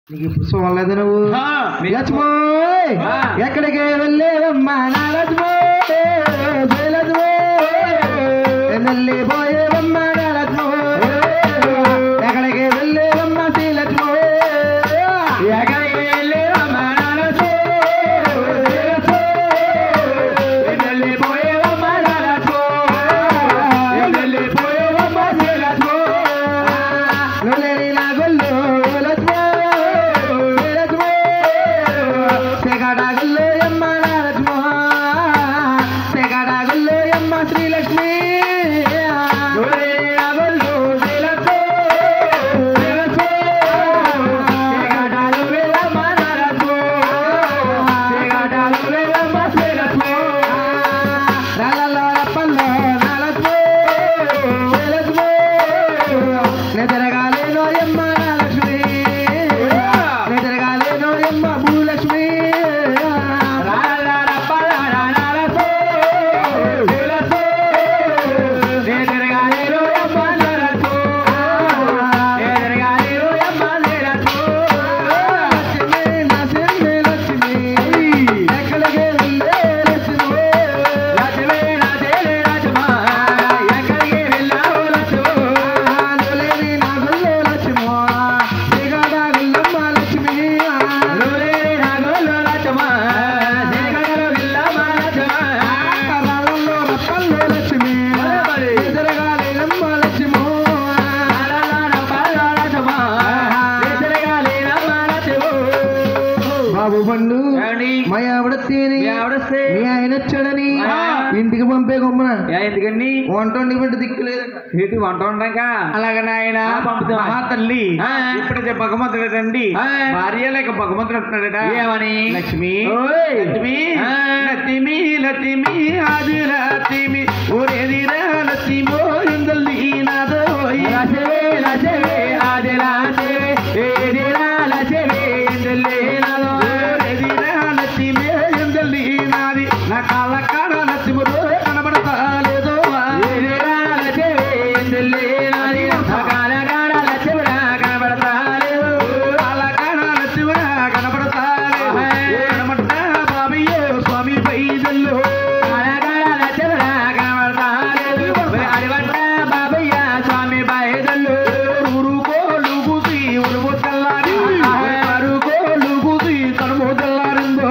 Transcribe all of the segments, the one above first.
నీకు ఇప్పుడు చూడలేదు నువ్వు ఆ, లక్ష్మోయ్ ఆ. ఎక్కడికి వెళ్ళేవమ్మా నా లక్ష్మోయ్ జయ లక్ష్మోయ్ వెళ్ళిపోయేవమ్మా నా లక్ష్మోయ్ ఎక్కడికి వెళ్ళేవమ్మా శ్రీ లక్ష్మోయ్ ఎక్కడికి వెళ్ళేవమ్మా నా లక్ష్మోయ్? వెళ్ళిపోయేవమ్మా నా లక్ష్మోయ్? వెళ్ళిపోయేవమ్మా శ్రీ లక్ష్మోయ్? నువ్వులేని నా గొల్లు లక్ష్మోయ్ లక్ష్మోయ్ సెగడా గొల్లు అమ్మ నా లక్ష్మోయ్ సెగడా గొల్లు అమ్మ శ్రీ లక్ష్మి నువ్వే నా గొల్లు శ్రీ లక్ష్మోయ్, శ్రీ లక్ష్మోయ్. ఎగడాలు వెళ్ళమ్మా నా లక్ష్మోయ్. ఎగడాలు వెళ్ళమ్మా శ్రీ లక్ష్మోయ్. రాళ్ళలో రప్పల్లో నా లక్ష్మోయ్ లక్ష్మోయ్ నిద్రగాలేనో అమ్మ నా లక్ష్మి నిద్రగాలేనో అమ్మ భూలక్ష్మి లక్ష్మి లక్ష్మి లక్ష్మి ఎక్కడికి వెళ్ళే లక్ష్మి నువ్వులేని నా గొల్లు లక్ష్మో సెగడా గొల్లమ్మ లక్ష్మి రాళ్ళలో రప్పల్లో లక్ష్మి నిద్రగాలేనమ్మ లక్ష్మో బాబు పండు మా ఆవిడ తేని మీ ఆయన వచ్చాడని ఆ. ఇంటికి పంపే గొమ్మన ఎందుకండి వంట వండి బిడ్డ దిక్కులేదు ఏంటి వంట ఉండగా అలాగే నాయన ఆ, పంపుతాం. మహా తల్లి ఆ. ఇప్పుడైతే భగవంతుడు రండి ఆ. భార్య లేక భగవంతుడు అంటున్నాడట ఏమని? లక్ష్మి ఓయ్. లక్ష్మి ఆ. లక్ష్మి లక్ష్మి ఆది లక్ష్మి ఊరేదిరా లక్ష్మి ఓరిందల్లి నాదోయ్ లసవే లసవే ఆది లసవే ఏదిరా లసవే ఇందలే నాలో ఊరేదిరా లక్ష్మి ఓరిందల్లి నాది నా కాళ్ళ కాడ లక్ష్మి కనబడతా లేదో ఏదిరా లసవే ఇందలే నాది సకాల కాడ లసవే కనబడతాలేవు కాళ్ళ కాడ లక్ష్మి కనబడతా లేదు కనబడతా బాబయ్యే స్వామి పైదల్లో కాల కాడ లసవే కనబడతాలేవు అడివంట బాబయ్య స్వామి బయదల్లు ఊరుకోలు గుసి ఉరుము తెల్లారి అరుకోలు గుసి కనుము తెల్లారిందో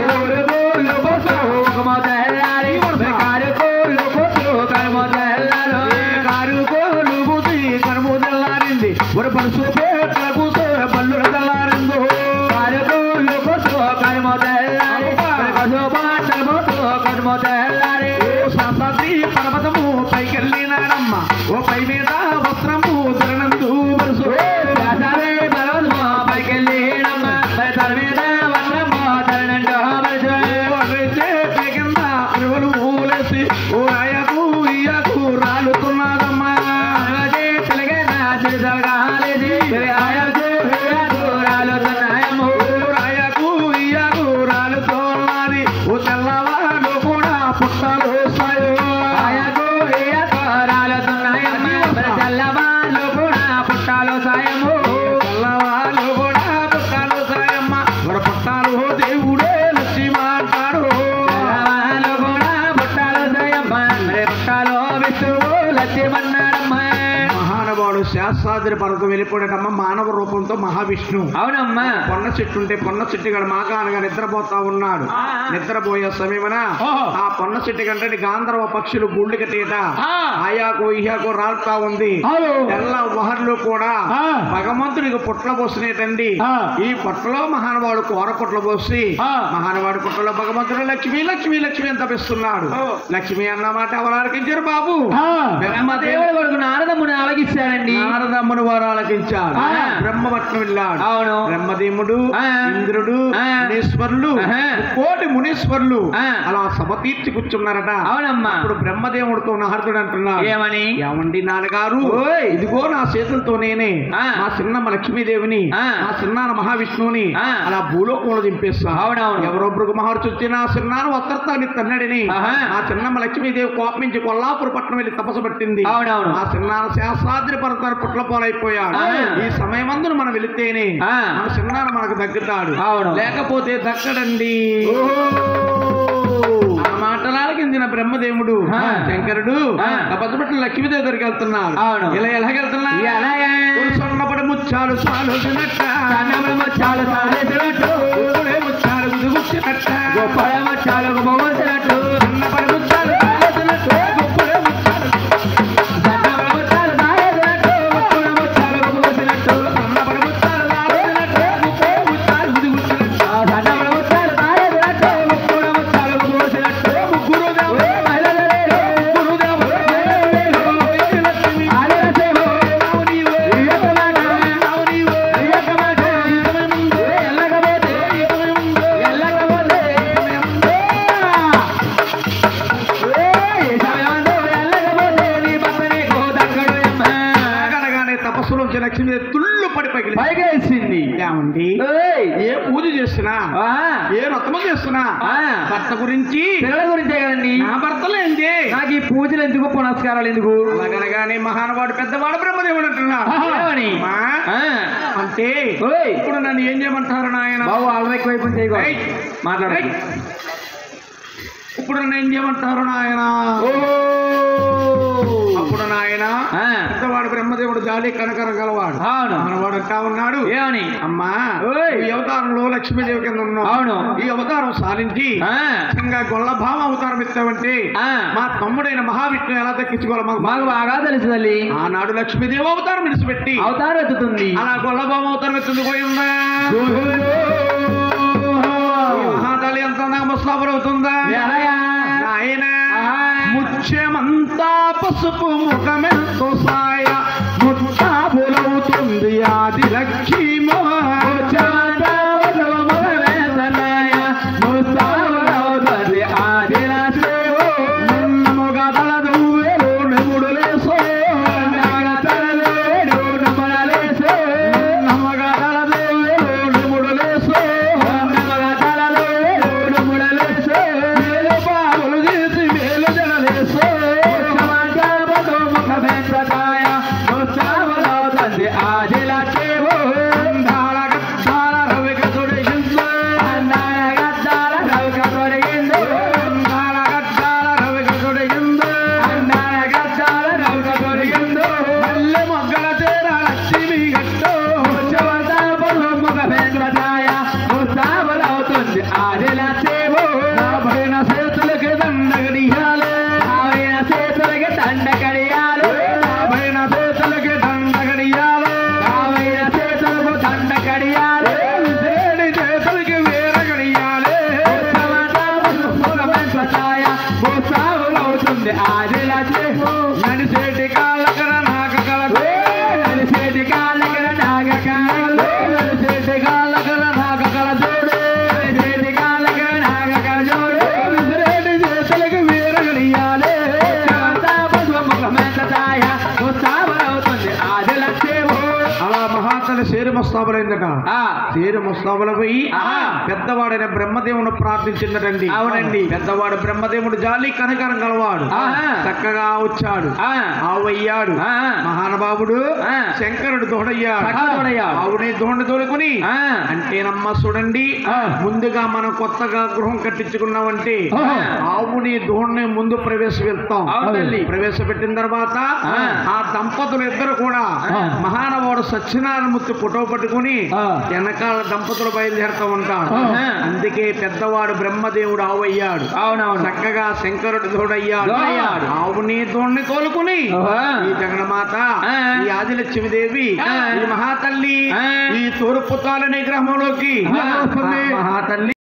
ఊరుకోలు కొట్టు కమోదెల్లారి కారుకోలు కొట్టు కమోదెల్లారు కారుకోలు గుసి కనుము తెల్లారింది ఒక పరుసు పేట కూసే పల్లు తెల్లారిందో కారుకోలు కొట్టు కమోదెల్లారి కసు బాటలు కొట్టు కమోదెల్లారి సంతతి పర్వతము పైకెళ్ళినాడమ్మ ఓ పై మీద వస్త్రము ధరణందు పరుసు దాసరే బలవన్మో పైకెళ్ళినమ్మ తల మీద వన్నమ్మో తలనండో మరుసు ఒకరైతే కింద అరువులు మూలేసి ఓ ఆయకు ఇయ్యకు రాలుతున్నదమ్మా అదే తెలుగేనా తెలుసగాలేది ఆయకు దూరాలు తున్నాయమ్ము రాయకు ఇయ్యకు రాలుతున్నది ఓ తెల్లవారు కూడా పుట్టలు సాయో ఆయకు దూరాలు తున్నాయమ్మ తెల్లవాళ్ళు కూడా పుట్టాలు సాయము తెల్లవారు కూడా పుట్టలు సాయమ్మ మన పుట్టాలు దేవుడే లక్ష్మి అంటాడు తెల్లవాళ్ళు కూడా పుట్టాలు సాయమ్మ మరి పుట్టాలు విష్ణువు లక్ష్మన్నాడమ్మ మహానుభావుడు శాస్త్రాద్రి పర్వతం వెళ్ళిపోయేటమ్మ మానవ రూపంతో మహావిష్ణు అవునమ్మా పొన్న చెట్టు ఉంటే పొన్న చెట్టు గడ మాగానగా నిద్రపోతా ఉన్నాడు ఆ. నిద్రపోయే సమయమున ఓహో. ఆ పొన్న చెట్టు కంటే గాంధర్వ పక్షులు గుళ్ళు కట్టేట ఆ. ఆయాకు ఇయాకు రాలుతా ఉంది అవును. తెల్ల వహర్లు కూడా ఆ. భగవంతుడికి పుట్ల పోసినటండి ఆ. ఈ పుట్టలో మహానుభావుడు కూర పుట్ల పోసి ఆ. మహానుభావుడు పుట్టలో భగవంతుడు లక్ష్మి లక్ష్మి లక్ష్మి అని తపిస్తున్నాడు ఓ. లక్ష్మి అన్నమాట ఎవరు ఆలకించారు బాబు బ్రహ్మదేవుడు కొడుకు నారదముని ఆలకిస్తాడండి నారదమ్మను వారు ఆలకించారు ఆ. బ్రహ్మపట్నం వెళ్ళాడు అవును బ్రహ్మదేవుడు ఆ. ఇంద్రుడు ఆ. మునీశ్వరులు ఆహా. కోటి మునీశ్వరులు ఆ. అలా సభ తీర్చి కూర్చున్నారట అవునమ్మా అప్పుడు బ్రహ్మదేవుడితో నారదుడు అంటున్నాడు ఏమని ఏమండి నాన్నగారు ఓయ్. ఇదిగో నా చేతులతో నేనే ఆ. మా చిన్నమ్మ లక్ష్మీదేవిని ఆ. మా చిన్నాన్న మహావిష్ణువుని ఆ. అలా భూలోకంలో దింపేస్తా అవునవును. ఎవరొబ్బరికి మహర్షి వచ్చి నా చిన్నాన్న వస్త్రతాన్ని తన్నడిని ఆహా. మా చిన్నమ్మ లక్ష్మీదేవి కోపమించి కొల్లాపుర పట్టణం వెళ్ళి తపస్సు పట్టింది అవునవును. మా చిన్నాన్న శాస్త్రాద్రి పర్వతాన్ని పుట్ల పోల ముక్కలైపోయాడు ఆ. ఈ సమయమందును మనం వెళితేనే ఆ. మన చిన్నాన్న మనకు దగ్గుతాడు అవును. లేకపోతే దక్కడండి ఆ మాటలాలకించిన బ్రహ్మదేవుడు ఆ. శంకరుడు ఆ. అబద్ధపట్ల లక్ష్మీదేవి దగ్గరికి వెళ్తున్నాడు అవును. ఇలా ఎలాగెళ్తున్నా ఎలాగా? సొన్నపడి ముచ్చాలు సాలుసినట్ట సన్నములు ముత్యాలు సాలేసినట్టు, గుప్పుడే ముచ్చాలు గుదుగుచ్చినట్ట గొప్పల ముత్యాలు గుమ్మవలసినట్టు, సన్నపడి ముచ్చాలు సాలుసినట్టు గుప్పుడే ముచ్చాలు సన్నములు ముత్యాలు సాలేసినట్టు, గొప్పల ముత్యాలు గుమ్మవలసినట్టు, సన్నపడి ముచ్చాలు సాలుసినట్టు గుప్పుడే ముచ్చాలు గుదుగుచ్చినట్ట ఆ సన్నములు ముత్యాలు సాలేసినట్టు, గొప్పల ముత్యాలు గుమ్మవలసినట్టు, గురుదేవ మహిళలలేరు, గురుదేవ లక్ష్మి ఆదివాసేమో, నీవే ఈ యొక్క మాట, నీవే ఈ యొక్క మాట, ఎల్లకపోతే, ఎల్లకపోతే, ఏయ్, సమయంలో ఎల్లకపోతే నీ భర్త నీకు దక్కడు అమ్మ. అనగానే తపస్సులో నుంచి లక్ష్మి తుళ్ళు పడి పగిలి పైగా వేసింది ఏమండి ఏయ్, ఏ పూజ చేస్తున్నా ఆ, ఏ వ్రతము చేస్తున్నా ఆ. భర్త గురించి పిల్లల గురించే కదండి నా భర్తలేంది నాకు ఈ పూజలు ఎందుకు పునస్కారాలు ఎందుకు అలాగనగానే మహానుభావుడు పెద్దవాడు బ్రహ్మదేవుడు అంటున్నాడు ఏమని? అమ్మా, ఆ, అంటే ఓయ్, ఇప్పుడు నన్ను ఏం చేయమంటారు నాయన బాబు అల్వ ఎక్కువైపు చేయకూడదు ఏయ్. మాట్లాడండి ఏయ్. ఇప్పుడు నన్ను ఏం చేయమంటారు నాయన అప్పుడు నాయన ఆ, పెద్దవాడు బ్రహ్మదేవుడు జాలి కనకరం గలవాడు అవును మనవాడు అంటా ఉన్నాడు ఏమని అమ్మా ఓయ్. ఈ అవతారంలో లక్ష్మీదేవి కింద ఉన్నావు అవును. ఈ అవతారం సాధించి ఆ, నిజంగా గొల్లభామ అవతారం ఇస్తావంటే ఆ. మా తమ్ముడైన మహావిష్ణువు ఎలా దక్కించుకోవాలి మాకు మాకు బాగా తెలుసు తల్లి ఆనాడు లక్ష్మీదేవి అవతారం విడిచిపెట్టి అవతారం ఎత్తుతుంది అలా గొల్లభామ అవతారం ఎత్తుంది పోయిందా ఈ మహాతల్లి ఎంత ముస్తాబులు అవుతుందా ఎలాగా? నాయన ఆ. ముత్యమంతా పసుపు ముఖమెంతో సాయ ముత్తాబులవుతుంది ఆది లక్ష్మీ మొగ్గల చేర లక్ష్మి గట్టు పైన చేతులకి దండగడియాలే దండకడియాలు పైన చేతులకి దండగడియాలే దండకడియాలు వేడి చేతులకి వీరగడియాలే అవుతుంది ఆదిలా నడిసేటి కాళ్ళకర నాక కలకు చేతి కాళ్ళకి నాగకాలు నడిసేటి కాళ్ళకర నాక కల చూడు చేతి కాళ్ళకి నాగకాలు చూడు వేడి చేతులకి వీరగడియాలే అవుతుంది ఆదిలా చేవు అలా మహాతలి శేరు ముస్తాబులైందట శేరు ముస్తాబుల పోయి ఆహా. పెద్దవాడైన బ్రహ్మదేవుని ప్రార్థించిందటండి అవునండి. పెద్దవాడు బ్రహ్మదేవుడు జాలి కనకరం గలవాడు ఆహా. చక్కగా వచ్చాడు ఆ. ఆవయ్యాడు ఆ. మహానుభావుడు ఆ. శంకరుడు దోడయ్యాడు చక్కగా తోడయ్యాడు. ఆవుని దోండ తోలుకుని ఆ. అంటేనమ్మ చూడండి ఆ. ముందుగా మనం కొత్తగా గృహం కట్టించుకున్నామంటే ఆహా. ఆవుని దోణ్ణి ముందు ప్రవేశపెడతాం అవునండి. ప్రవేశపెట్టిన తర్వాత ఆ. ఆ దంపతులు ఇద్దరు కూడా ఆ. మహానవాడు సత్యనారాయణమూర్తి ఫోటో పట్టుకుని ఆ. వెనకాల దంపతులు బయలుదేరుతూ ఉంటాడు ఆహా. అందుకే పెద్దవాడు బ్రహ్మదేవుడు ఆవయ్యాడు అవునవును చక్కగా శంకరుడు తోడయ్యాడు తోడయ్యాడు. ఆవుని తోడిని తోలుకుని ఆహా. ఈ జగన్మాత ఆ. ఈ ఆదిలక్ష్మీదేవి ఆ. ఈ మహాతల్లి ఆ. ఈ తూర్పు తాళని గ్రహంలోకి ఆ. మహాతల్లి